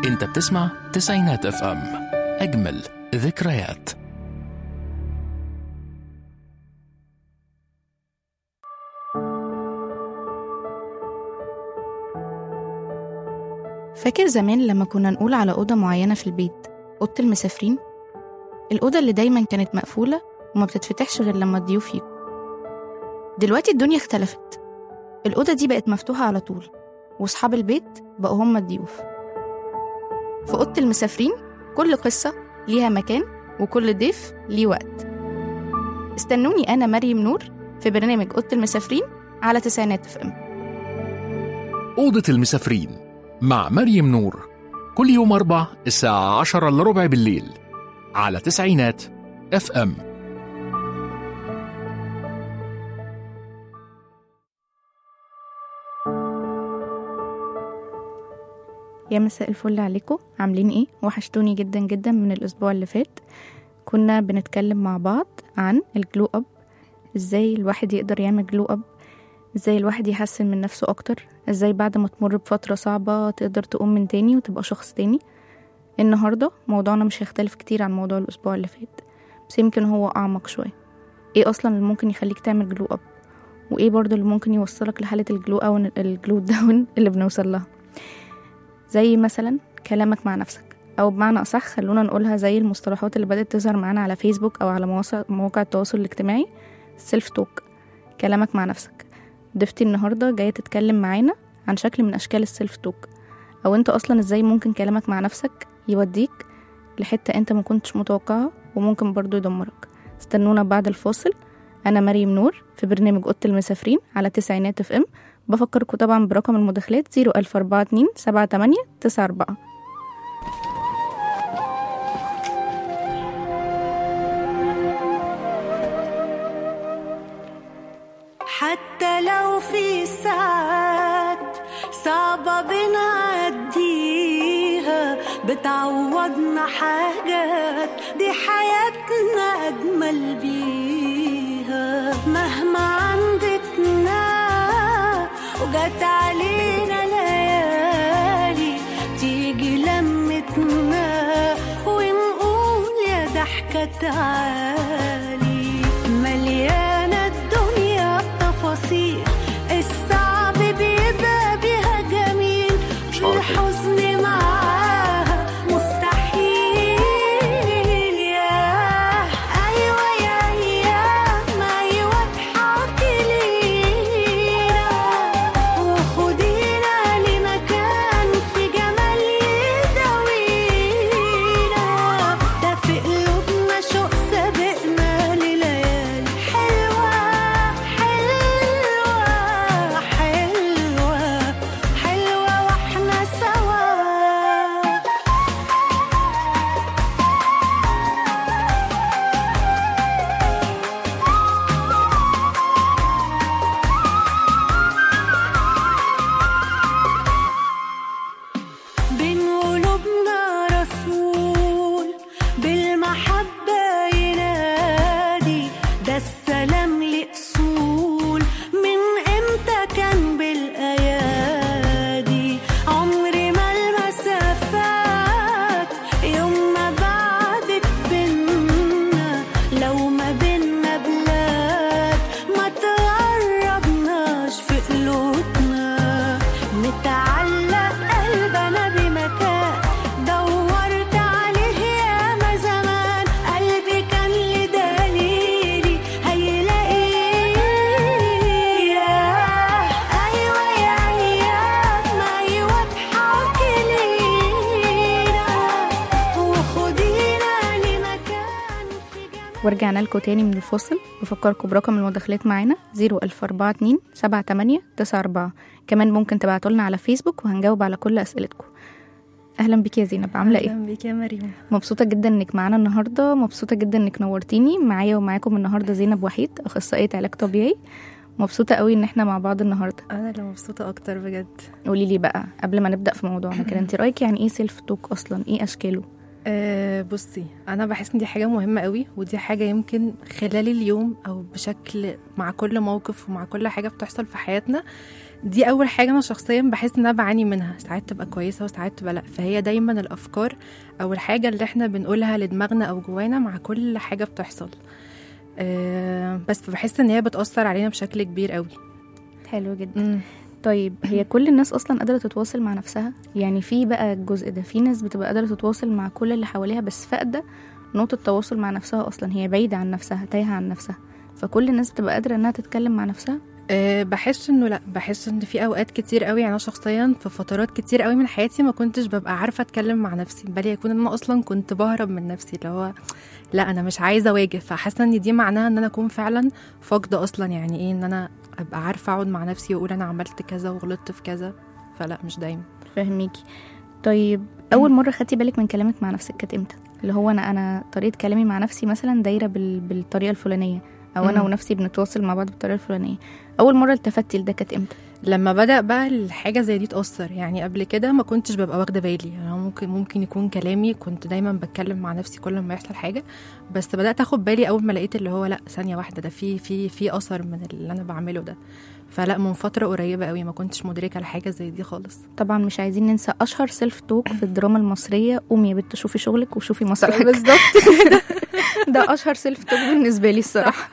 انت بتسمع تسعينات اف ام اجمل ذكريات فاكر زمان لما كنا نقول على أوضة معينة في البيت أوضة المسافرين الأوضة اللي دايما كانت مقفولة وما بتتفتحش غير لما الضيوف يجوا دلوقتي الدنيا اختلفت الأوضة دي بقت مفتوحة على طول وأصحاب البيت بقوا هم الضيوف في أوضة المسافرين كل قصة ليها مكان وكل ضيف ليه وقت استنوني أنا مريم نور في برنامج أوضة المسافرين على تسعينات اف ام أوضة المسافرين مع مريم نور كل يوم أربع الساعة عشرة إلا ربع بالليل على تسعينات اف ام يا مساء الفل عليكم عاملين ايه وحشتوني جدا جدا من الاسبوع اللي فات كنا بنتكلم مع بعض عن الجلو اب ازاي الواحد يقدر يعمل جلو اب ازاي الواحد يحسن من نفسه اكتر ازاي بعد ما تمر بفترة صعبة تقدر تقوم من تاني وتبقى شخص تاني النهاردة موضوعنا مش هيختلف كتير عن موضوع الاسبوع اللي فات بس يمكن هو اعمق شوية ايه اصلا اللي ممكن يخليك تعمل جلو اب وايه برضه اللي ممكن يوصلك لحالة الجلو او الجلو داون اللي بنوصل لها زي مثلا كلامك مع نفسك او بمعنى اصح خلونا نقولها زي المصطلحات اللي بدات تظهر معانا على فيسبوك او على مواقع مواقع التواصل الاجتماعي سيلف توك كلامك مع نفسك ضيفتي النهارده جايه تتكلم معانا عن شكل من اشكال السيلف توك او انت اصلا ازاي ممكن كلامك مع نفسك يوديك لحته انت ما كنتش متوقعها وممكن برضو يدمرك استنونا بعد الفاصل انا مريم نور في برنامج اوضه المسافرين على تسعينات اف ام بفكركم طبعا برقم المداخلات 01042 78 94 حتى لو في ساعات صعبة بنعديها بتعوضنا حاجات دي حياتنا أجمل بيها مهما عندتنا وجت علينا ليالي تيجي لمتنا ونقول يا ضحكة تعالي مليانة الدنيا بتفاصيل الصعب بيبقى بيها جميل الحزن معاها مستحيل يا أيوة يا أيام أيوة اضحكي لينا وخدينا لمكان في جمال يداوينا ده في قلوبنا شوق سابقنا لليالي حلوة حلوة حلوة حلوة واحنا سوا بين قلوبنا رسول بالمحبة ينادي ده السلام لأصول من امتى كان بالأيادي عمري ما المسافات يوم ما بعدت بينا لو ما بينا بلاد ما تقربناش في قلوبنا متعلق قلبنا بمكان دورت عليه ياما زمان قلبي كان لي دليلي هيلاقيه ايوه يا ايام ايوه اضحكي لينا وخدينا لمكان في جمال ورجعنا لكم تاني من الفاصل بفكركم برقم المداخلات معانا 01042 78 94 كمان ممكن تبعتوا لنا على فيسبوك وهنجاوب على كل اسئلتكم اهلا بيك يا زينب عامله ايه اهلا بيك يا مريم مبسوطه جدا انك معانا النهارده مبسوطه جدا انك نورتيني معايا ومعاكم النهارده زينب وحيد اخصائيه علاج طبيعي مبسوطه قوي ان احنا مع بعض النهارده انا اللي مبسوطه اكتر بجد قولي لي بقى قبل ما نبدا في موضوعنا كده انت رايك يعني ايه سيلف توك اصلا ايه اشكاله أه بصي انا بحس ان دي حاجه مهمه قوي ودي حاجه يمكن خلال اليوم او بشكل مع كل موقف ومع كل حاجه بتحصل في حياتنا دي اول حاجه انا شخصيا بحس ان انا بعاني منها ساعات تبقى كويسه وساعات تبقى لا فهي دايما الافكار او الحاجه اللي احنا بنقولها لدماغنا او جوانا مع كل حاجه بتحصل أه بس بحس ان هي بتاثر علينا بشكل كبير قوي حلو جدا طيب هي كل الناس اصلا قادره تتواصل مع نفسها يعني في بقى الجزء ده في ناس بتبقى قادره تتواصل مع كل اللي حواليها بس فاقده نقطه التواصل مع نفسها اصلا هي بعيده عن نفسها تايهه عن نفسها فكل الناس بتبقى قادره انها تتكلم مع نفسها أه بحس انه لا بحس ان في اوقات كتير قوي يعني انا شخصيا في فترات كتير قوي من حياتي ما كنتش ببقى عارفه اتكلم مع نفسي بل يكون ان انا اصلا كنت بهرب من نفسي اللي هو لا انا مش عايزه اواجه فحاسه ان دي معناها ان انا اكون فعلا فاقده اصلا يعني ايه ان انا ابقى عارفه اقعد مع نفسي واقول انا عملت كذا وغلطت في كذا فلا مش دايما فهميكي طيب اول مره خدتي بالك من كلامك مع نفسك كانت امتى اللي هو انا انا طريقه كلامي مع نفسي مثلا دايره بال... بالطريقه الفلانيه او انا مم. ونفسي بنتواصل مع بعض بالطريقه الفلانيه اول مره التفتي لده كانت امتى لما بدا بقى الحاجه زي دي تاثر يعني قبل كده ما كنتش ببقى واخده بالي يعني هو ممكن ممكن يكون كلامي كنت دايما بتكلم مع نفسي كل ما يحصل حاجه بس بدات اخد بالي اول ما لقيت اللي هو لا ثانيه واحده ده في في في اثر من اللي انا بعمله ده فلا من فتره قريبه قوي ما كنتش مدركه لحاجه زي دي خالص طبعا مش عايزين ننسى اشهر سيلف توك في الدراما المصريه قومي يا بت شوفي شغلك وشوفي مصالحك بالظبط ده اشهر سيلف توك بالنسبه لي الصراحه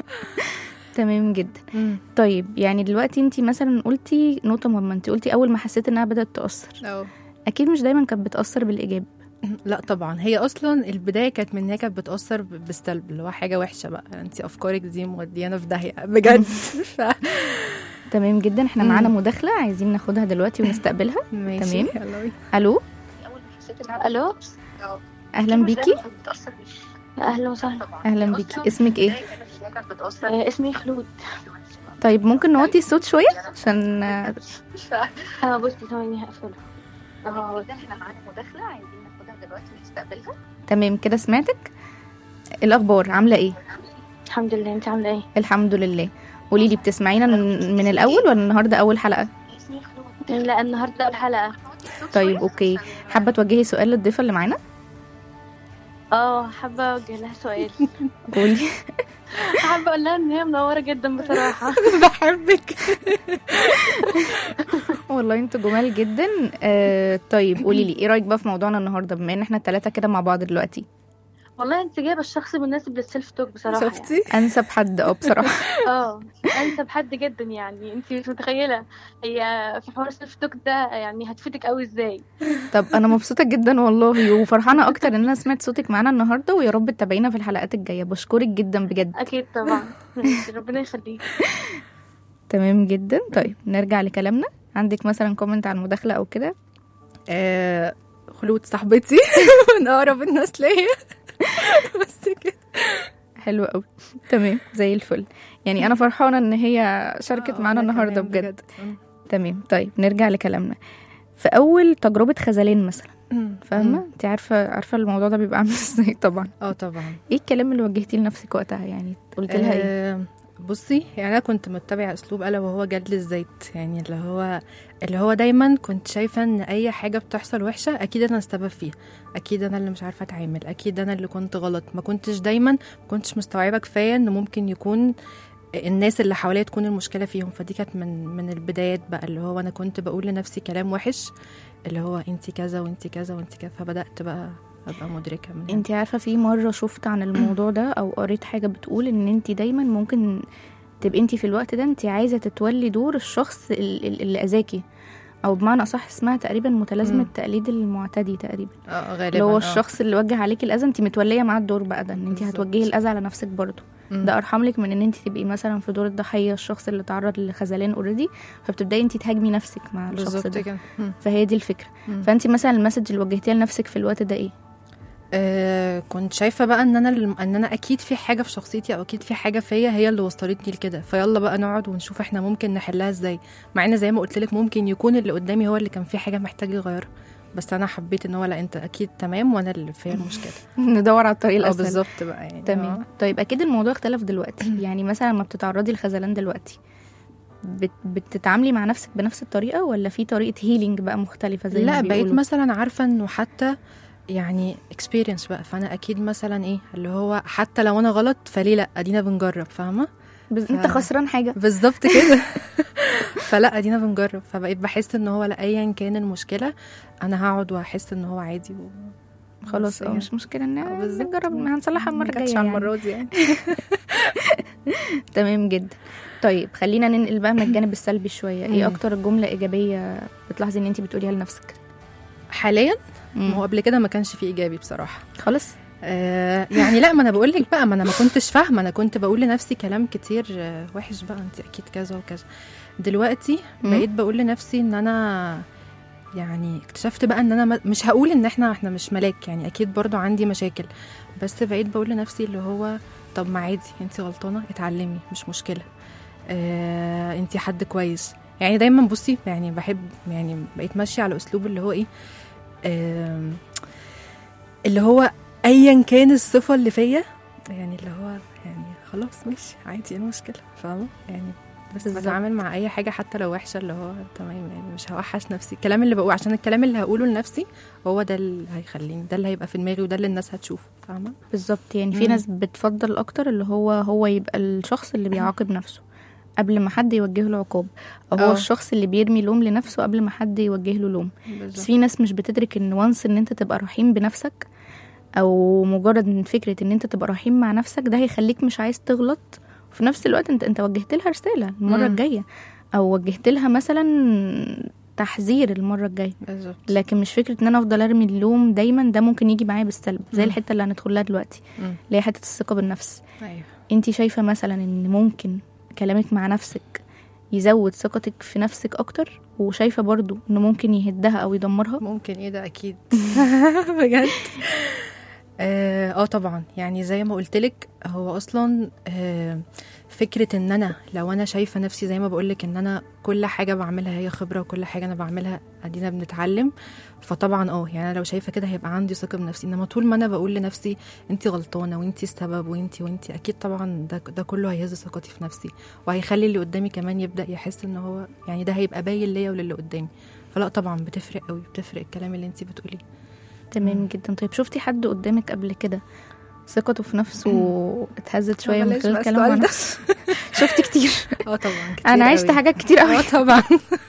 تمام جدا طيب يعني دلوقتي انت مثلا قلتي نقطه مهمه انت قلتي اول ما حسيت انها بدات تاثر اه اكيد مش دايما كانت بتاثر بالايجاب لا طبعا هي اصلا البدايه كانت من ان هي كانت بتاثر ب- بالسلب اللي هو حاجه وحشه بقى انت افكارك دي موديانا في داهيه بجد ف... تمام جدا احنا مم. معانا مداخله عايزين ناخدها دلوقتي ونستقبلها ماشي تمام. يلا بينا. الو الو اهلا بيكي اهلا وسهلا اهلا بيكي اسمك ايه آه، اسمي خلود طيب ممكن نوطي الصوت شويه عشان آه، اه بصي ثواني هقفله اه احنا معانا مداخلة عايزين ناخدها دلوقتي ونستقبلها تمام كده سمعتك الاخبار عامله ايه الحمد لله انت عامله ايه الحمد لله قولي لي بتسمعينا من من الاول ولا النهارده اول حلقه لا النهارده الحلقه طيب اوكي حابه توجهي سؤال للضيفه اللي معانا اه حابه اوجه لها سؤال قولي حابه اقول لها ان هي منوره جدا بصراحه بحبك والله انتوا جمال جدا آه طيب قولي لي ايه رايك بقى في موضوعنا النهارده بما ان احنا الثلاثه كده مع بعض دلوقتي والله انت جايبه الشخص المناسب للسيلف توك بصراحه يعني. شفتي انسب حد اه بصراحه اه انسب حد جدا يعني انت مش متخيله هي في حوار السيلف توك ده يعني هتفيدك قوي ازاي طب انا مبسوطه جدا والله وفرحانه اكتر ان انا سمعت صوتك معانا النهارده ويا رب تتابعينا في الحلقات الجايه بشكرك جدا بجد اكيد طبعا ماشي، ربنا يخليك تمام جدا طيب نرجع لكلامنا عندك مثلا كومنت على المداخله او كده آه خلود صاحبتي من اقرب الناس ليا بس كده حلو قوي تمام زي الفل يعني انا فرحانه ان هي شاركت آه، معانا وأنا النهارده كمان بجد تمام طيب نرجع لكلامنا في اول تجربه خذلان مثلا مم. فاهمه انت عارفه عارفه الموضوع ده بيبقى عامل ازاي طبعا اه طبعا ايه الكلام اللي وجهتيه لنفسك وقتها يعني قلت لها ايه آه، بصي يعني انا كنت متبعه اسلوب الا وهو جلد الزيت يعني اللي هو اللي هو دايما كنت شايفه ان اي حاجه بتحصل وحشه اكيد انا السبب فيها اكيد انا اللي مش عارفه اتعامل اكيد انا اللي كنت غلط ما كنتش دايما ما كنتش مستوعبه كفايه ان ممكن يكون الناس اللي حواليا تكون المشكله فيهم فدي كانت من من البدايات بقى اللي هو انا كنت بقول لنفسي كلام وحش اللي هو انت كذا وانت كذا وانت كذا فبدات بقى ابقى مدركه من هنا. انت عارفه في مره شفت عن الموضوع ده او قريت حاجه بتقول ان انت دايما ممكن تبقي انت في الوقت ده انت عايزه تتولي دور الشخص ال- ال- اللي اذاكي او بمعنى اصح اسمها تقريبا متلازمه مم. تقليد المعتدي تقريبا اه غالبا اللي هو آه. الشخص اللي وجه عليك الاذى انت متوليه معاه الدور بقى ده ان انت بالظبط. هتوجهي الاذى على نفسك برضه مم. ده ارحم لك من ان انت تبقي مثلا في دور الضحيه الشخص اللي تعرض لخذلان اوريدي فبتبداي انت تهاجمي نفسك مع الشخص بالظبط ده كده مم. فهي دي الفكره مم. فانت مثلا المسج اللي وجهتيها لنفسك في الوقت ده ايه آه كنت شايفه بقى ان انا الم- ان انا اكيد في حاجه في شخصيتي او اكيد في حاجه فيا هي اللي وصلتني لكده فيلا بقى نقعد ونشوف احنا ممكن نحلها ازاي مع ان زي ما قلت لك ممكن يكون اللي قدامي هو اللي كان فيه حاجه محتاج يغيرها بس انا حبيت ان هو لا انت اكيد تمام وانا اللي فيا المشكله ندور على الطريق اه الاسهل بالظبط بقى يعني تمام آه. طيب اكيد الموضوع اختلف دلوقتي يعني مثلا لما بتتعرضي للخذلان دلوقتي بت... بتتعاملي مع نفسك بنفس الطريقه ولا في طريقه هيلينج بقى مختلفه زي لا ما بقيت بيقولوا مثلا عارفه انه حتى يعني اكسبيرينس بقى فانا اكيد مثلا ايه اللي هو حتى لو انا غلط فليه لا ادينا بنجرب فاهمه بز... انت ف- خسران حاجه بالظبط كده فلا ادينا بنجرب فبقيت بحس ان هو لا ايا كان المشكله انا هقعد وهحس ان هو عادي و... خلاص بس اه يعني. مش مشكله ان آه، بالظبط. نجرب هنصلحها المره ما الجايه جاتش على يعني. المره دي يعني تمام جدا طيب خلينا ننقل بقى من الجانب السلبي شويه ايه مم. اكتر جمله ايجابيه بتلاحظي ان انت بتقوليها لنفسك حاليا مم. ما هو قبل كده ما كانش فيه ايجابي بصراحه خالص آه يعني لا ما انا بقول لك بقى ما انا ما كنتش فاهمه انا كنت بقول لنفسي كلام كتير آه، وحش بقى انت اكيد كذا وكذا دلوقتي مم. بقيت بقول لنفسي ان انا يعني اكتشفت بقى ان انا ما- مش هقول ان احنا احنا مش ملاك يعني اكيد برضو عندي مشاكل بس بقيت بقول لنفسي اللي هو طب ما عادي انت غلطانه اتعلمي مش مشكله آه انت حد كويس يعني دايما بصي يعني بحب يعني بقيت ماشيه على اسلوب اللي هو ايه آم، اللي هو ايا كان الصفه اللي فيا يعني اللي هو يعني خلاص ماشي عادي ايه المشكله فاهمه يعني بس بالظبط. بتعامل مع اي حاجه حتى لو وحشه اللي هو تمام يعني مش هوحش نفسي الكلام اللي بقوله عشان الكلام اللي هقوله لنفسي هو ده اللي هيخليني ده اللي هيبقى في دماغي وده اللي الناس هتشوفه فاهمه بالظبط يعني في مم. ناس بتفضل اكتر اللي هو هو يبقى الشخص اللي بيعاقب نفسه قبل ما حد يوجه له عقاب او هو اه. الشخص اللي بيرمي لوم لنفسه قبل ما حد يوجه له لوم بس بالظبط في ناس مش بتدرك ان وانس ان انت تبقى رحيم بنفسك او مجرد ان فكره ان انت تبقى رحيم مع نفسك ده هيخليك مش عايز تغلط وفي نفس الوقت انت انت وجهت لها رساله المره مم. الجايه او وجهت لها مثلا تحذير المره الجايه بالظبط لكن مش فكره ان انا افضل ارمي اللوم دايما ده ممكن يجي معايا بالسلب زي مم. الحته اللي هندخل لها دلوقتي مم. اللي هي حته الثقه بالنفس ايوه انت شايفه مثلا ان ممكن كلامك مع نفسك يزود ثقتك في نفسك اكتر وشايفه برضو انه ممكن يهدها او يدمرها ممكن ايه ده اكيد بجد اه آه طبعا يعني زي ما قلت لك هو اصلا آه فكره ان انا لو انا شايفه نفسي زي ما بقول لك ان انا كل حاجه بعملها هي خبره وكل حاجه انا بعملها ادينا بنتعلم فطبعا اه يعني انا لو شايفه كده هيبقى عندي ثقه بنفسي انما طول ما انا بقول لنفسي انت غلطانه وانت السبب وانت وانت اكيد طبعا ده ده كله هيهز ثقتي في نفسي وهيخلي اللي قدامي كمان يبدا يحس ان هو يعني ده هيبقى باين ليا وللي قدامي فلا طبعا بتفرق قوي بتفرق الكلام اللي انت بتقوليه تمام جدا طيب شفتي حد قدامك قبل كده ثقته في نفسه اتهزت شويه من بلاش خلال بقى كلامه مع السؤال ده. نفسه شفت كتير اه طبعا كتير انا عشت قوي. حاجات كتير قوي اه طبعا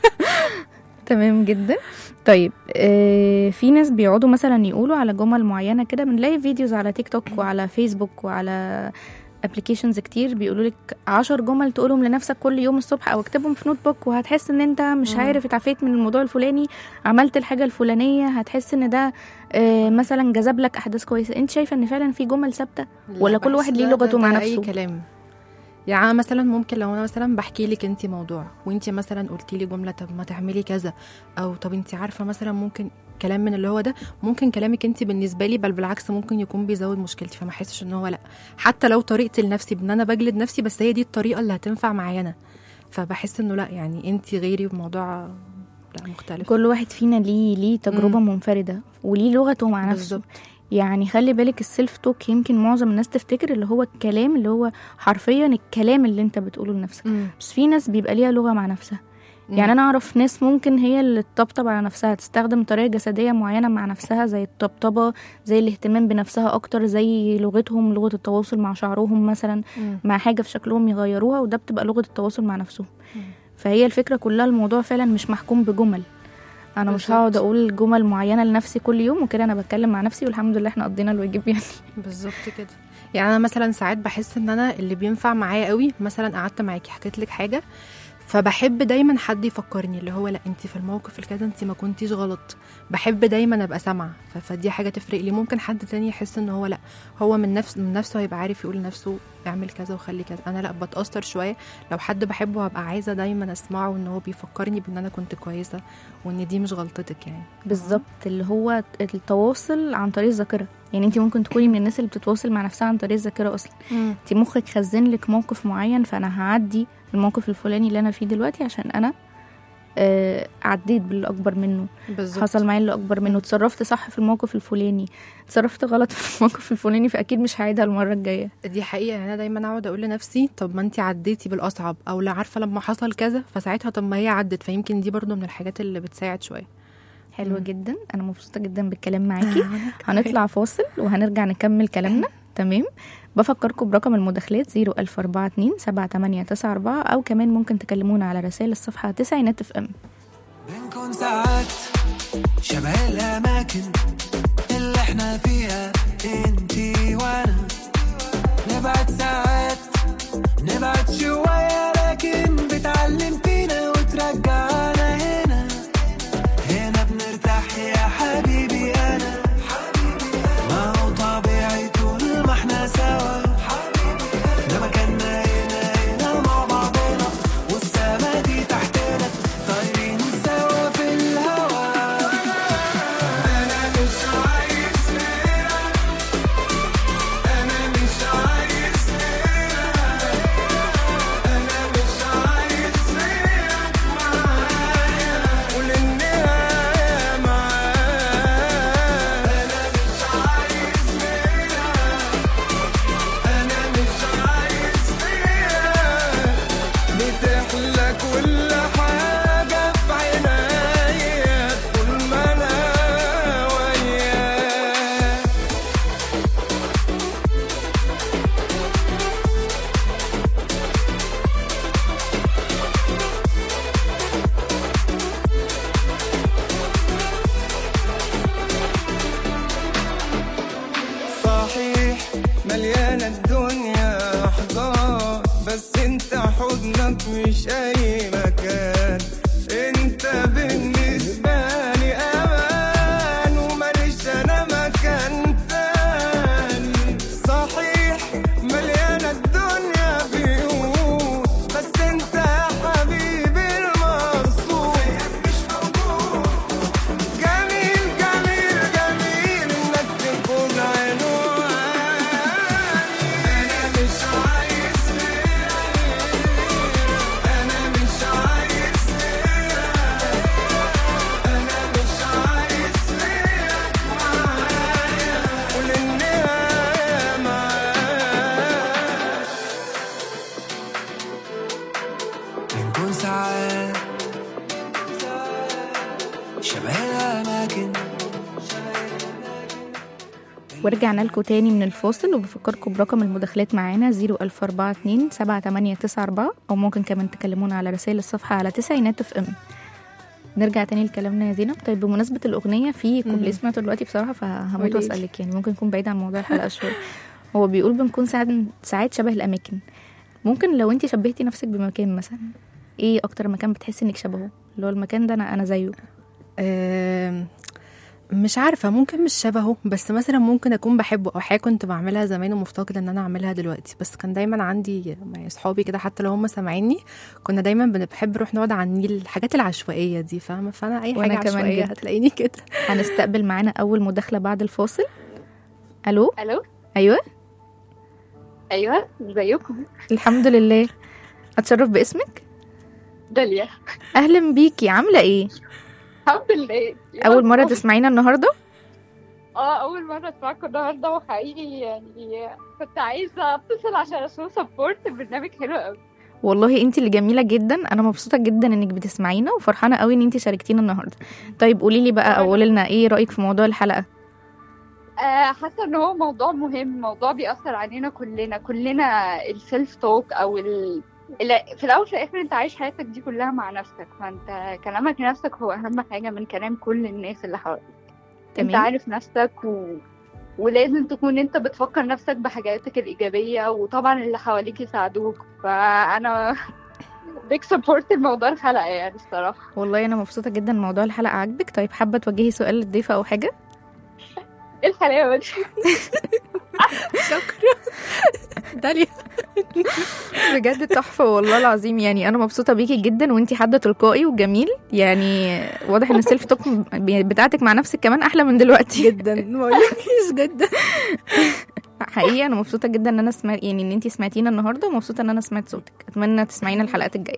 تمام جدا طيب آه في ناس بيقعدوا مثلا يقولوا على جمل معينه كده بنلاقي فيديوز على تيك توك وعلى فيسبوك وعلى ابلكيشنز كتير بيقولوا لك عشر جمل تقولهم لنفسك كل يوم الصبح او اكتبهم في نوت بوك وهتحس ان انت مش مم. عارف اتعافيت من الموضوع الفلاني عملت الحاجه الفلانيه هتحس ان ده آه مثلا جذب لك احداث كويسه انت شايفه ان فعلا في جمل ثابته ولا لا، كل بحس واحد ليه ده- لغته ده- مع ده اي نفسه؟ كلام يعني أنا مثلا ممكن لو انا مثلا بحكي لك انت موضوع وانت مثلا قلتي لي جمله طب ما تعملي كذا او طب انت عارفه مثلا ممكن كلام من اللي هو ده ممكن كلامك انت بالنسبه لي بل بالعكس ممكن يكون بيزود مشكلتي فما احسش ان هو لا حتى لو طريقتي لنفسي بان انا بجلد نفسي بس هي دي الطريقه اللي هتنفع معايا انا فبحس انه لا يعني انت غيري بموضوع لا مختلف كل واحد فينا ليه ليه تجربه مم. منفرده وليه لغته مع نفسه بالظبط يعني خلي بالك السيلف توك يمكن معظم الناس تفتكر اللي هو الكلام اللي هو حرفيا الكلام اللي انت بتقوله لنفسك مم. بس في ناس بيبقى ليها لغه مع نفسها مم. يعني انا اعرف ناس ممكن هي اللي تطبطب على نفسها تستخدم طريقه جسديه معينه مع نفسها زي الطبطبه زي الاهتمام بنفسها اكتر زي لغتهم لغه التواصل مع شعرهم مثلا مم. مع حاجه في شكلهم يغيروها وده بتبقى لغه التواصل مع نفسهم مم. فهي الفكره كلها الموضوع فعلا مش محكوم بجمل انا مش بالظبط. هقعد اقول جمل معينه لنفسي كل يوم وكده انا بتكلم مع نفسي والحمد لله احنا قضينا الواجب يعني بالظبط كده يعني انا مثلا ساعات بحس ان انا اللي بينفع معايا قوي مثلا قعدت معاكي حكيت لك حاجه فبحب دايما حد يفكرني اللي هو لا انت في الموقف الكذا انت ما كنتيش غلط بحب دايما ابقى سامعه ف- فدي حاجه تفرق لي ممكن حد تاني يحس ان هو لا هو من نفس من نفسه هيبقى عارف يقول لنفسه اعمل كذا وخلي كذا انا لا بتاثر شويه لو حد بحبه هبقى عايزه دايما اسمعه ان هو بيفكرني بان انا كنت كويسه وان دي مش غلطتك يعني بالظبط اللي هو التواصل عن طريق الذاكره يعني انت ممكن تكوني من الناس اللي بتتواصل مع نفسها عن طريق الذاكره اصلا مم. انت مخك خزن لك موقف معين فانا هعدي الموقف الفلاني اللي انا فيه دلوقتي عشان انا آه عديت باللي اكبر منه بالظبط حصل معايا اللي اكبر منه اتصرفت صح في الموقف الفلاني اتصرفت غلط في الموقف الفلاني فاكيد مش هعيدها المره الجايه دي حقيقة يعني أنا دايما أقعد أقول لنفسي طب ما أنت عديتي بالأصعب أو لا عارفة لما حصل كذا فساعتها طب ما هي عدت فيمكن دي برضو من الحاجات اللي بتساعد شوية حلوه مم. جدا انا مبسوطه جدا بالكلام معاكي هنطلع فاصل وهنرجع نكمل كلامنا تمام بفكركم برقم المداخلات 01042 7894 أو كمان ممكن تكلمونا على رسائل الصفحة تسعينات اف ام بنكون ساعات شبه الأماكن اللي احنا فيها انتي وانا نبعد ساعات نبعد شوية لكن بتعلم فينا وترجعنا هنا هنا بنرتاح يا حبيبي أنا ما هو طبيعي طول ما احنا سوا ده مكاننا هنا هنا مع بعضنا والسما دي تحتنا طايرين سوا في الهوا انا مش عايز غيرك انا مش عايز غيرك انا مش عايز غيرك معايا وللنهاية معايا انا مش عايز غيرك انا مش عايز غيرك بتحلى كل حاجة في عنايا طول ما أنا وياك صحيح مليانة الدنيا أحضان بس انت حضنك مش أي مكان انت بالنسبة لي أمان وماليش أنا مكان تاني صحيح مليانة الدنيا بيوت بس انت يا حبيبي المقصود مش موجود جميل جميل جميل انك تكون عنواني انا مش عايز غيرك انا مش عايز غيرك انا مش عايز غيرك معايا وللنهاية معاك بنكون ساعات شبه الأماكن ورجعنا لكم تاني من الفاصل وبفكركم برقم المداخلات معانا 01042 7894 أو ممكن كمان تكلمونا على رسائل الصفحة على تسعينات اف ام نرجع تاني لكلامنا يا زينب طيب بمناسبة الأغنية في كوبليه سمعته دلوقتي بصراحة فهموت قوليلي. وأسألك يعني ممكن يكون بعيد عن موضوع الحلقة شوية هو بيقول بنكون ساعات ساعات شبه الأماكن ممكن لو انت شبهتي نفسك بمكان مثلا ايه أكتر مكان بتحسي انك شبهه اللي هو المكان ده أنا أنا زيه آم، مش عارفة ممكن مش شبهه بس مثلا ممكن أكون بحبه أو حاجة كنت بعملها زمان ومفتقدة إن أنا أعملها دلوقتي بس كان دايما عندي مع صحابي كده حتى لو هم سامعيني كنا دايما بنحب نروح نقعد على النيل الحاجات العشوائية دي فاهمة فأنا أي وأنا حاجة كمان عشوائية جدا. هتلاقيني كده هنستقبل معانا أول مداخلة بعد الفاصل ألو الو أيوه ايوه ازيكم الحمد لله اتشرف باسمك داليا اهلا بيكي عامله ايه الحمد لله اول مره تسمعينا النهارده اه اول مره اسمعكم النهارده وحقيقي يعني كنت عايزه اتصل عشان اشوف سبورت البرنامج حلو قوي والله انت اللي جميله جدا انا مبسوطه جدا انك بتسمعينا وفرحانه قوي ان انت شاركتينا النهارده طيب قولي لي بقى او قولي لنا ايه رايك في موضوع الحلقه آه، حاسه ان هو موضوع مهم موضوع بيأثر علينا كلنا كلنا السيلف توك او ال... ال- في الاول وفي الاخر انت عايش حياتك دي كلها مع نفسك فانت كلامك لنفسك هو اهم حاجه من كلام كل الناس اللي حواليك انت تمام عارف نفسك و... ولازم تكون انت بتفكر نفسك بحاجاتك الايجابيه وطبعا اللي حواليك يساعدوك فانا بيك سبورت الموضوع الحلقه يعني الصراحه والله انا مبسوطه جدا إن موضوع الحلقه عاجبك طيب حابه توجهي سؤال للضيفه او حاجه ايه الحلاوه دي داليا بجد تحفه والله العظيم يعني انا مبسوطه بيكي جدا وانتي حد تلقائي وجميل يعني واضح ان السيلف توك بتاعتك مع نفسك كمان احلى من دلوقتي جدا ما اقولكيش جدا حقيقي انا مبسوطه جدا ان انا سمعت يعني ان انتي سمعتينا النهارده ومبسوطه ان انا سمعت صوتك اتمنى تسمعينا الحلقات الجايه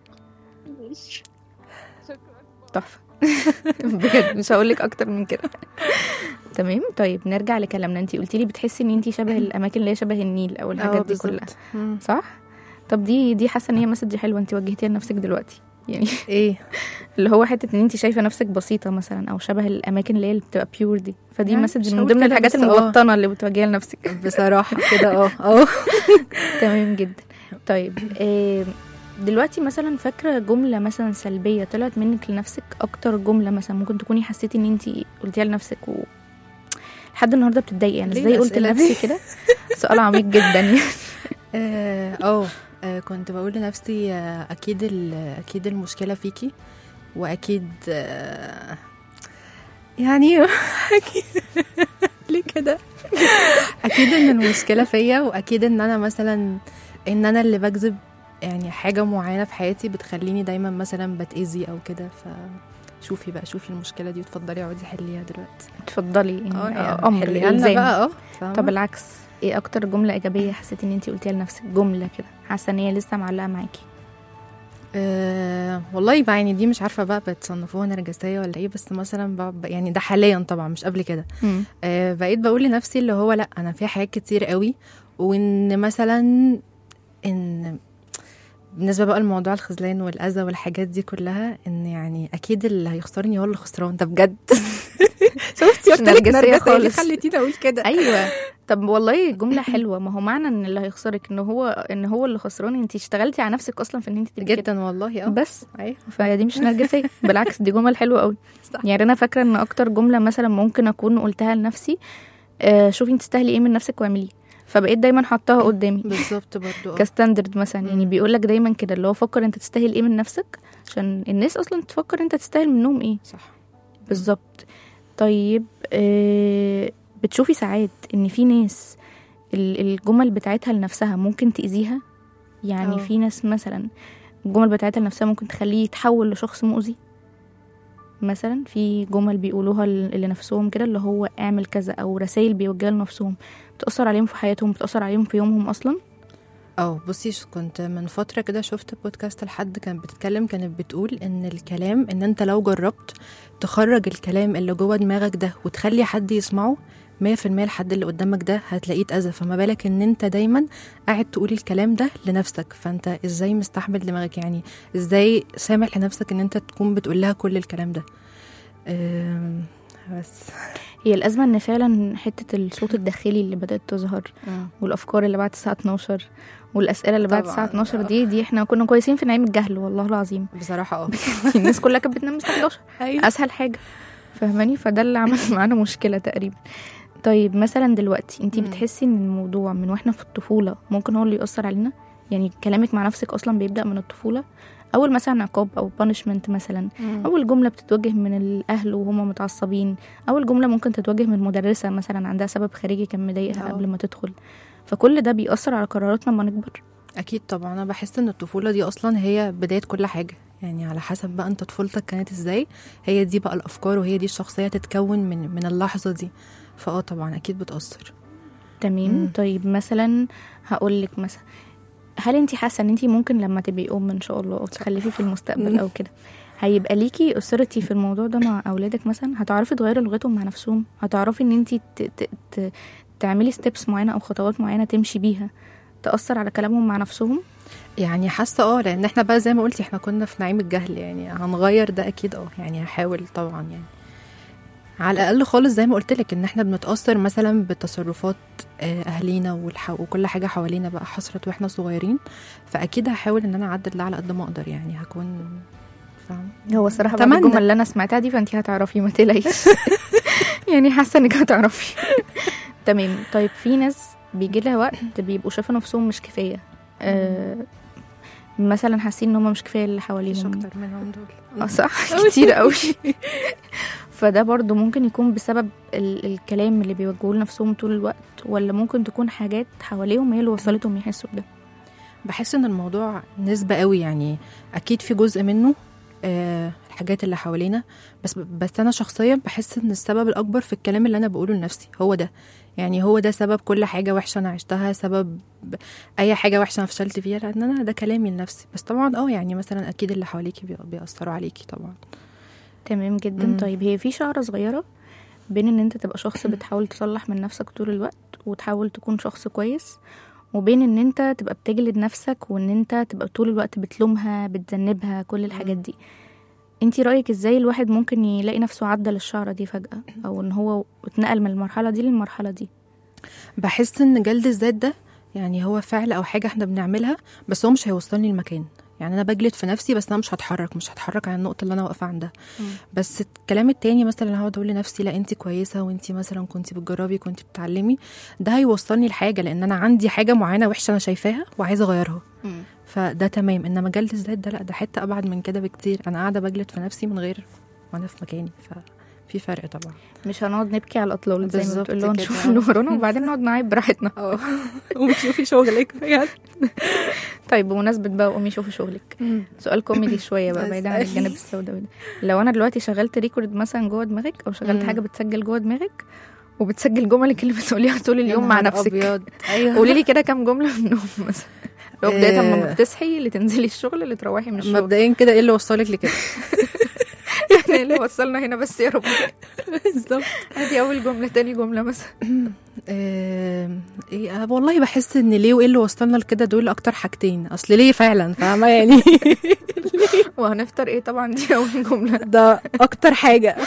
شكرا تحفه بجد مش هقول لك اكتر من كده تمام طيب نرجع لكلامنا انتي قلتي لي بتحسي ان انتي شبه الاماكن اللي هي شبه النيل او اه الحاجات دي كلها بالظبط مم. صح طب دي دي حاسه ان هي مسج حلوه انتي وجهتيها لنفسك دلوقتي يعني ايه اللي هو حته ان انت شايفه نفسك بسيطه مثلا او شبه الاماكن اللي هي اللي بتبقى بيور دي فدي يعني مسج مش من هقول ضمن كده الحاجات بس اه. المبطنه اللي بتواجهها لنفسك بصراحه كده اه اه تمام جدا طيب آه، دلوقتي مثلا فاكره جمله مثلا سلبيه طلعت منك لنفسك اكتر جمله مثلا ممكن تكوني حسيتي ان انت قلتيها لنفسك و لحد النهارده بتتضايقي يعني ليه ازاي قلت الأسئلة لنفسي كده سؤال عميق جدا يعني اه آه، آه، كنت بقول لنفسي آه، اكيد ال- اكيد المشكله فيكي واكيد آه، يعني اكيد ليه كده اكيد ان المشكله فيا واكيد ان انا مثلا ان انا اللي بجذب يعني حاجه معينه في حياتي بتخليني دايما مثلا بتاذي او كده ف شوفي بقى شوفي المشكله دي وتفضلي اقعدي حليها دلوقتي اتفضلي يعني يعني آه، امر حليها لنا الزام بقى اه فاهمة؟ طب العكس ايه اكتر جمله ايجابيه حسيتي ان انت قلتيها لنفسك جمله كده حاسه ان هي لسه معلقه معاكي أه والله بقى يعني دي مش عارفه بقى بتصنفوها نرجسيه ولا ايه بس مثلا بقى بقى- يعني ده حاليا طبعا مش قبل كده أه بقيت بقول لنفسي اللي هو لا انا في حاجات كتير قوي وان مثلا ان بالنسبه بقى لموضوع الخذلان والاذى والحاجات دي كلها ان يعني اكيد اللي هيخسرني هو اللي خسران ده بجد شفتي مش قلت لك نرجسية نرجسيه خالص. اللي خليتيني اقول كده ايوه طب والله جمله حلوه ما هو معنى ان اللي هيخسرك ان هو ان هو اللي خسران انت اشتغلتي على نفسك اصلا في ان انت تبقي كده جدا والله اه بس ايوه فدي مش نرجسيه بالعكس دي جمل حلوه قوي صح. يعني انا فاكره ان اكتر جمله مثلا ممكن اكون قلتها لنفسي آه شوفي انت تستاهلي ايه من نفسك واعمليه فبقيت دايما حطاها قدامي بالظبط برضو اه كستاندرد مثلا يعني مم. بيقول لك دايما كده اللي هو فكر انت تستاهل ايه من نفسك عشان الناس اصلا تفكر انت تستاهل منهم ايه صح بالظبط طيب آه بتشوفي ساعات ان في ناس ال- الجمل بتاعتها لنفسها ممكن تأذيها يعني اه. في ناس مثلا الجمل بتاعتها لنفسها ممكن تخليه يتحول لشخص مؤذي مثلا في جمل بيقولوها ل- لنفسهم كده اللي هو اعمل كذا او رسائل بيوجهها لنفسهم بتأثر عليهم في حياتهم بتأثر عليهم في يومهم اصلا اه بصي ش- كنت من فترة كده شفت بودكاست لحد كانت بتتكلم كانت بتقول ان الكلام ان انت لو جربت تخرج الكلام اللي جوه دماغك ده وتخلي حد يسمعه مية في المية الحد اللي قدامك ده هتلاقيه اتأذى فما بالك ان انت دايما قاعد تقول الكلام ده لنفسك فانت ازاي مستحمل دماغك يعني ازاي سامح لنفسك ان انت تكون بتقول لها كل الكلام ده أم، بس هي الأزمة إن فعلا حتة الصوت الداخلي اللي بدأت تظهر والأفكار اللي بعد الساعة 12 والأسئلة اللي بعد طبعاً. الساعة 12 دي دي احنا كنا كويسين في نعيم الجهل والله العظيم بصراحة اه الناس كلها كانت بتنام الساعة 11 ايوه أسهل حاجة فاهماني فده اللي عمل معانا مشكلة تقريبا طيب مثلا دلوقتي انتي مم. بتحسي ان الموضوع من واحنا في الطفولة ممكن هو اللي يأثر علينا يعني كلامك مع نفسك اصلا بيبدأ من الطفولة اول مثلا عقاب او بانشمنت مثلا اول جمله بتتوجه من الاهل وهم متعصبين اول جمله ممكن تتوجه من مدرسه مثلا عندها سبب خارجي كان مضايقها اه. قبل ما تدخل فكل ده بيأثر على قراراتنا لما نكبر اكيد طبعا انا بحس ان الطفوله دي اصلا هي بدايه كل حاجه يعني على حسب بقى انت طفولتك كانت ازاي هي دي بقى الافكار وهي دي الشخصيه تتكون من من اللحظه دي فاه طبعا اكيد بتاثر تمام مم. طيب مثلا هقول لك مثلا هل انت حاسه ان انت ممكن لما تبقي ام ان شاء الله او تخلفي في المستقبل مم. او كده هيبقى ليكي اسرتي في الموضوع ده مع اولادك مثلا هتعرفي تغيري لغتهم مع نفسهم هتعرفي ان انت ت... ت... ت... تعملي ستيبس معينه او خطوات معينه تمشي بيها تأثر على كلامهم مع نفسهم يعني حاسه اه لان احنا بقى زي ما قلتي احنا كنا في نعيم الجهل يعني هنغير ده اكيد اه يعني هحاول طبعا يعني على الاقل خالص زي ما قلت لك ان احنا بنتاثر مثلا بتصرفات آه، اهالينا والح... وكل حاجه حوالينا بقى حصلت واحنا صغيرين فاكيد هحاول ان انا اعدل ده على قد ما اقدر يعني هكون فاهم هو الصراحه بعد أتمنى. الجمل اللي انا سمعتها دي فانت هتعرفي ما تقلقيش يعني حاسه انك هتعرفي تمام طيب في ناس بيجي لها وقت بيبقوا شايفه نفسهم مش كفايه آه مثلا حاسين ان هم مش كفايه اللي مفيش حواليهم اكتر منهم دول اه صح كتير قوي فده برضو ممكن يكون بسبب ال- الكلام اللي بيوجهوه لنفسهم طول الوقت ولا ممكن تكون حاجات حواليهم هي اللي وصلتهم يحسوا بده بحس ان الموضوع نسبة قوي يعني اكيد في جزء منه آه الحاجات اللي حوالينا بس بس انا شخصيا بحس ان السبب الاكبر في الكلام اللي انا بقوله لنفسي هو ده يعني هو ده سبب كل حاجة وحشة انا عشتها سبب اي حاجة وحشة انا فشلت فيها لان انا ده كلامي لنفسي بس طبعا اه يعني مثلا اكيد اللي حواليكي بي- بيأثروا عليكي طبعا تمام جدا مم. طيب هي في شعره صغيره بين ان انت تبقى شخص بتحاول تصلح من نفسك طول الوقت وتحاول تكون شخص كويس وبين ان انت تبقى بتجلد نفسك وان انت تبقى طول الوقت بتلومها بتذنبها كل الحاجات دي انتي رأيك ازاي الواحد ممكن يلاقي نفسه عدل الشعرة دي فجأة او ان هو اتنقل من المرحلة دي للمرحلة دي بحس ان جلد الذات ده يعني هو فعل او حاجه احنا بنعملها بس هو مش هيوصلني المكان يعني انا بجلد في نفسي بس انا مش هتحرك مش هتحرك عن النقطه اللي انا واقفه عندها بس الكلام التاني مثلا اللي هقعد اقول لنفسي لا انت كويسه وانت مثلا كنت بتجربي كنت بتتعلمي ده هيوصلني لحاجه لان انا عندي حاجه معينه وحشه انا شايفاها وعايزه اغيرها فده تمام انما جلد الذات ده لا ده حته ابعد من كده بكتير انا قاعده بجلد في نفسي من غير وانا في مكاني ففي فرق طبعا مش هنقعد نبكي على الاطلال زي ما بالظبط بتقول له كده. نشوف اللي ورانا وبعدين نقعد نعيب براحتنا اه وتشوفي شغلك بجد طيب بمناسبة بقى قومي شوفي شغلك سؤال كوميدي شوية بقى بعيدا عن اسألي. الجانب السوداوي ده لو أنا دلوقتي شغلت ريكورد مثلا جوه دماغك أو شغلت مم. حاجة بتسجل جوه دماغك وبتسجل جملك اللي بتقوليها طول اليوم مع نفسك ابيض ايوه قولي لي كده كام جملة في النوم مثلا لو بداية آه. لما بتصحي اللي تنزلي الشغل اللي تروحي من الشغل مبدئيا كده ايه اللي وصلك لكده يعني اللي وصلنا هنا بس يا رب بالظبط ادي أول جملة تاني جملة مثلا آه، ايه آه، والله بحس ان ليه وايه اللي وصلنا لكده دول اكتر حاجتين اصل ليه فعلا فاهمه يعني وهنفطر ايه طبعا دي أول جملة ده اكتر حاجه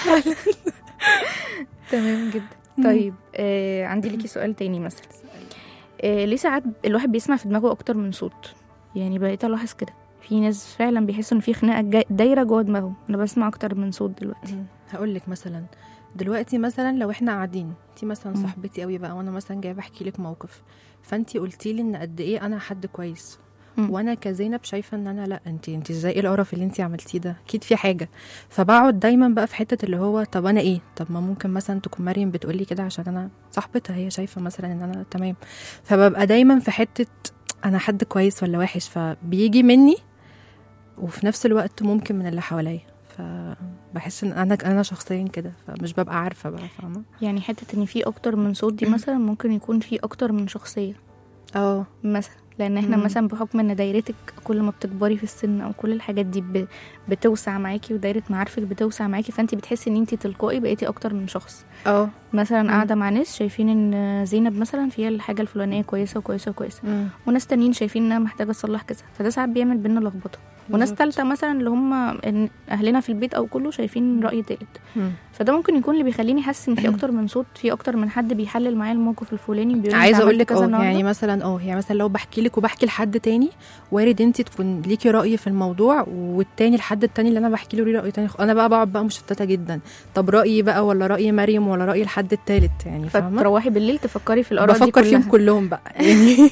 تمام جدا طيب آه عندي ليكي سؤال تاني مثلا آه ليه ساعات الواحد بيسمع في دماغه اكتر من صوت يعني بقيت الاحظ كده في ناس فعلا بيحسوا ان في خناقه جاي- دايره جوه دماغهم انا بسمع اكتر من صوت دلوقتي هقول لك مثلا دلوقتي مثلا لو احنا قاعدين انت مثلا مم. صاحبتي قوي بقى وانا مثلا جايه بحكي لك موقف فانت قلتي لي ان قد ايه انا حد كويس مم. وانا كزينب شايفه ان انا لا انت انت ازاي ايه القرف اللي انت عملتيه ده اكيد في حاجه فبقعد دايما بقى في حته اللي هو طب انا ايه طب ما ممكن مثلا تكون مريم بتقولي كده عشان انا صاحبتها هي شايفه مثلا ان انا تمام فببقى دايما في حته انا حد كويس ولا وحش فبيجي مني وفي نفس الوقت ممكن من اللي حواليا فبحس ان انا انا شخصيا كده فمش ببقى عارفه بقى فاهمه يعني حته ان في اكتر من صوت دي مثلا ممكن يكون في اكتر من شخصيه اه مثلا لان احنا مم. مثلا بحكم ان دايرتك كل ما بتكبري في السن او كل الحاجات دي ب- بتوسع معاكي ودايره معارفك بتوسع معاكي فانت بتحسي ان انت تلقائي بقيتي اكتر من شخص اه مثلا قاعده مع ناس شايفين ان زينب مثلا فيها الحاجه الفلانيه كويسه وكويسه وكويسه وناس تانيين شايفين انها محتاجه تصلح كذا فده ساعات بيعمل بينا لخبطه وناس بالظبط. تالتة مثلا اللي هم إن اهلنا في البيت او كله شايفين راي تالت مم. فده ممكن يكون اللي بيخليني احس ان في اكتر من صوت في اكتر من حد بيحلل معايا الموقف الفلاني بيقول لي عايزه أنت اقول عملت لك كذا اه النهاردة. يعني مثلا اه يعني مثلا لو بحكي لك وبحكي لحد تاني وارد انت تكون ليكي راي في الموضوع والتاني الحد التاني اللي انا بحكي له ليه راي تاني انا بقى بقعد بقى مشتته جدا طب رايي بقى ولا راي مريم ولا راي الحد التالت يعني فاهمه فتروحي بالليل تفكري في الاراء دي بفكر كلها فيهم كلهم بقى يعني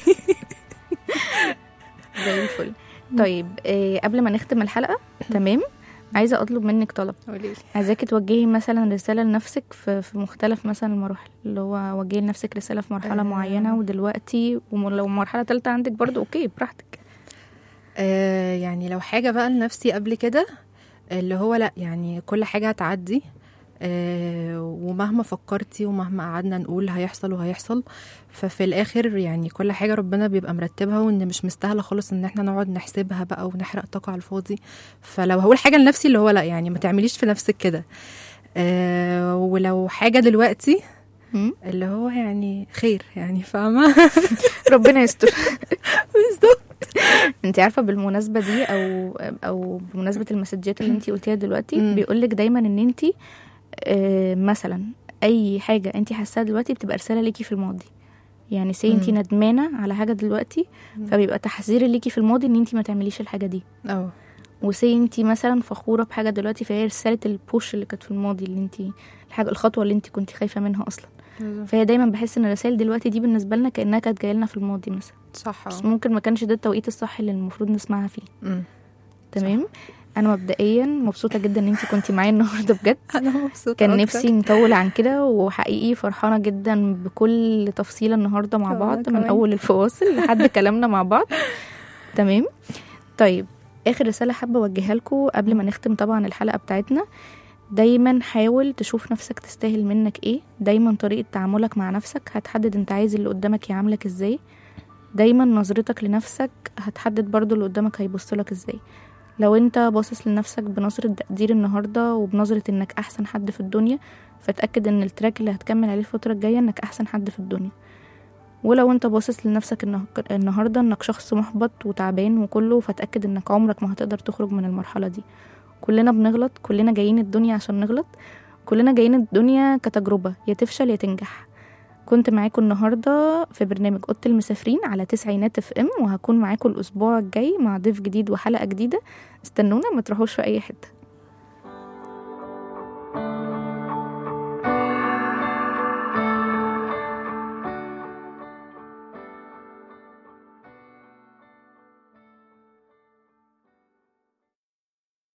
زي الفل طيب آه قبل ما نختم الحلقه تمام عايزه اطلب منك طلب عايزاكي توجهي مثلا رساله لنفسك في, في مختلف مثلا المراحل اللي هو وجهي لنفسك رساله في مرحله آه. معينه ودلوقتي ولو مرحله تالتة عندك برضو اوكي براحتك آه يعني لو حاجة بقى لنفسي قبل كده اللي هو لا يعني كل حاجة هتعدي آه ومهما فكرتي ومهما قعدنا نقول هيحصل وهيحصل ففي الاخر يعني كل حاجة ربنا بيبقى مرتبها وان مش مستاهلة خالص ان احنا نقعد نحسبها بقى ونحرق طاقة على الفاضي فلو هقول حاجة لنفسي اللي هو لا يعني ما تعمليش في نفسك كده آه ولو حاجة دلوقتي مم؟ اللي هو يعني خير يعني فاهمة ربنا يستر بالظبط انت عارفه بالمناسبه دي او او بمناسبه المسجات اللي انت قلتيها دلوقتي مم. بيقول لك دايما ان انت آه مثلا اي حاجه انت حاساها دلوقتي بتبقى رساله ليكي في الماضي يعني سي انت مم. ندمانه على حاجه دلوقتي فبيبقى تحذير ليكي في الماضي ان انت ما تعمليش الحاجه دي اه وسي انت مثلا فخوره بحاجه دلوقتي فهي رساله البوش اللي كانت في الماضي اللي انت الحاجه الخطوه اللي انت كنت خايفه منها اصلا فهي دايما بحس ان الرسائل دلوقتي دي بالنسبه لنا كانها كانت جايه لنا في الماضي مثلا صح بس ممكن ما كانش ده التوقيت الصح اللي المفروض نسمعها فيه مم. تمام انا مبدئيا مبسوطه جدا ان انت كنتي معايا النهارده بجد انا مبسوطة كان أكتر. نفسي نطول عن كده وحقيقي فرحانه جدا بكل تفصيله النهارده مع وأنا بعض من كمان. اول الفواصل لحد كلامنا مع بعض تمام طيب اخر رساله حابه اوجهها لكم قبل ما نختم طبعا الحلقه بتاعتنا دايما حاول تشوف نفسك تستاهل منك ايه دايما طريقه تعاملك مع نفسك هتحدد انت عايز اللي قدامك يعاملك ازاي دايما نظرتك لنفسك هتحدد برضو اللي قدامك هيبصلك ازاي لو انت باصص لنفسك بنظرة تقدير النهاردة وبنظرة انك احسن حد في الدنيا فتأكد ان التراك اللي هتكمل عليه الفترة الجاية انك احسن حد في الدنيا ولو انت باصص لنفسك النه- النهارده انك شخص محبط وتعبان وكله فتأكد انك عمرك ما هتقدر تخرج من المرحلة دي كلنا بنغلط كلنا جايين الدنيا عشان نغلط كلنا جايين الدنيا كتجربة يا تفشل يا تنجح كنت معاكم النهاردة في برنامج أوضة المسافرين على تسعينات اف ام وهكون معاكم الأسبوع الجاي مع ضيف جديد وحلقة جديدة استنونا ما تروحوش في أي حتة